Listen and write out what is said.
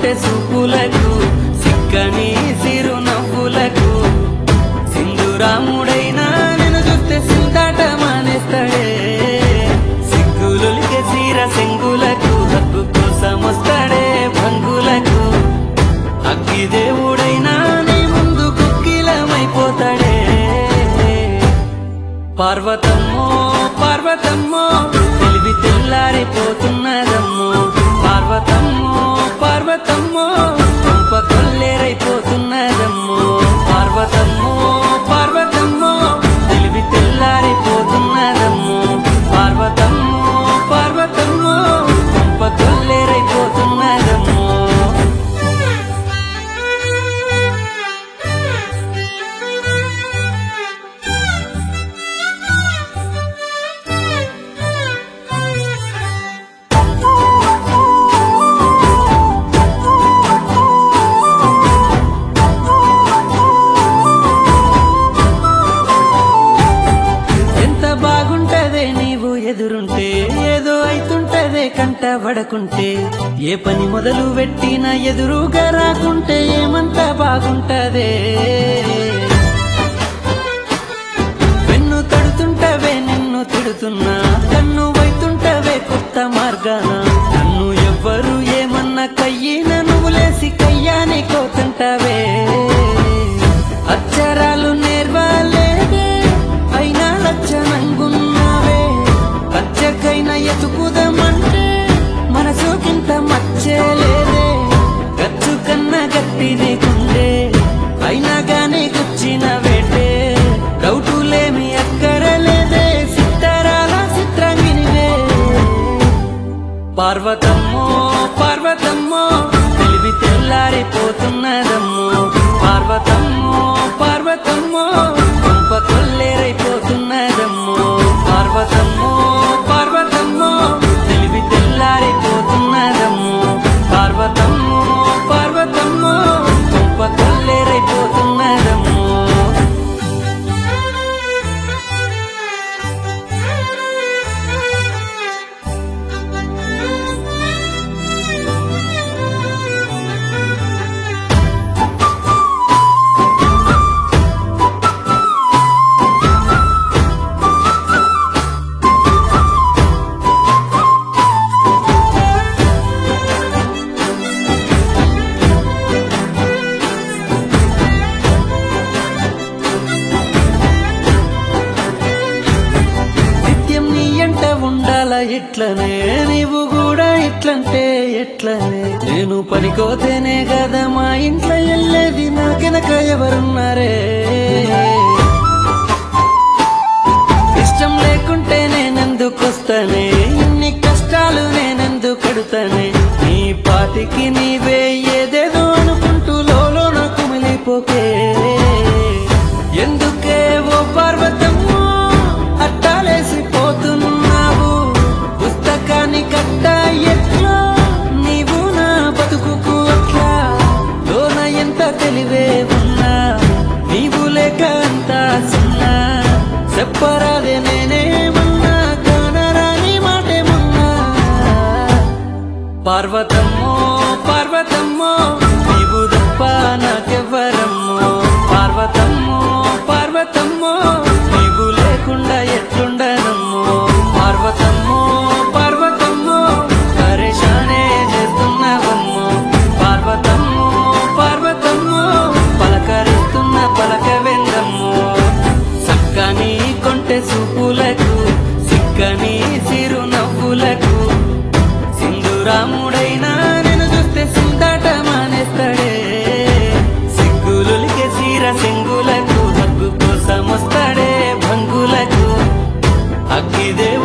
కొంటె సూపులకు సిక్కని సిరు నవ్వులకు సింధురాముడైనా నేను చూస్తే సింతాట మానేస్తాడే సిగ్గులొలికే సీర సెంగులకు హక్కు కోసం వస్తాడే భంగులకు అగ్గి దేవుడైనా నీ ముందు కుక్కిలమైపోతాడే పార్వతమ్మో పార్వతమ్మో తెలివి తెల్లారిపోతున్నదమ్మో పార్వతమ్మో పార్వతమ్మో పంప కొల్లేరైపోతున్నదమ్మో పార్వతమ్మో పార్వతమ్మో తెలివి తెల్లారిపోతున్నదమ్మో పార్వతమ్మో పార్వతమ్మో పంప కొల్లేరైపోతున్నదమ్మో ఎంత బాగుంటదే నీవు ఎదురుంటే ఏదో అయితుంటదే కంట పడకుంటే ఏ పని మొదలు పెట్టినా ఎదురుగా రాకుంటే ఏమంత బాగుంటదే వెన్ను తడుతుంటవే నిన్ను తిడుతున్నా కన్ను వైతుంటవే కొత్త మార్గాన నన్ను ఎవ్వరు ఏమన్నా కయ్యిన నువ్వులేసి కయ్యాని కోతుంటవే అక్షరాలు నేర్వాలేదే అయినా లచ్చనంగున్నావే అచ్చకైనా ఎతుకుదామంటే మనసుకింత మచ్చేలేదే గచ్చు కన్నా గట్టి నీకుందే అయినా గానీ గుచ్చిన వేటే డౌటులేమి అక్కరలేదే సిత్తరాల చిత్రాంగినివే పార్వతమ్మో పార్వతమ్మో తెలివి తెల్లారిపోతున్నదమ్మో పార్వతమ్మో పార్వతమ్మో పంప కొల్లేరైపోతున్నదమ్మో పార్వతమ్మో పార్వతమ్మో తెలివి తెల్లారిపోతున్నదమ్మో పార్వతమ్మో పార్వతమ్మో పంప కొల్లేరైపోతున్నదమ్మో నిత్యం నీ ఎంట ఉండాల ఇట్లనే నీవు కూడా ఇట్లంటే ఎట్లనే నేను పనికోతేనే కదా మా ఇంట్లో వెళ్ళేది నాకెనక ఎవరున్నారే ఇష్టం లేకుంటే నేనెందుకొస్తానే ఇన్ని కష్టాలు నేనెందుకు కడుతానే నీ పాటికి నీవే ఏదేదో అనుకుంటూ లోలోన కుమిలిపోకే ఎందుకే ఓ పార్వతమ్మో అట్టాలేసి పోతున్నావు పుస్తకాన్ని కట్ట ఎట్లా నీవు నా బతుకుకు అట్లా లోన ఎంత తెలివే ఉన్నా నీవు లేక అంత సున్నా చెప్పరాదే నేనేమన్నా కానరాని మాటేమన్నా పార్వతమ్మో పార్వతమ్మో నీవు తప్ప నాకెవ్వరమ్మో పార్వతమ్మో పార్వతమ్మో నీవు లేకుండా ఎట్లుండనమ్మో పార్వతమ్మో పార్వతమ్మో పరేషానే చేస్తున్నావమ్మో పార్వతమ్మో పార్వతమ్మో పలకరిస్తున్న పలక వెళ్ళమ్మో సక్కని కొంటె సూపులకు సిక్కని సిరు నవ్వులకు సింధురాముడైనా నేను చూస్తే సింతాట మానేస్తాడే సిగ్గులులికే సీర సెంగులకు హక్కు కోసం వస్తాడే భంగులకు అగ్గి దేవుడు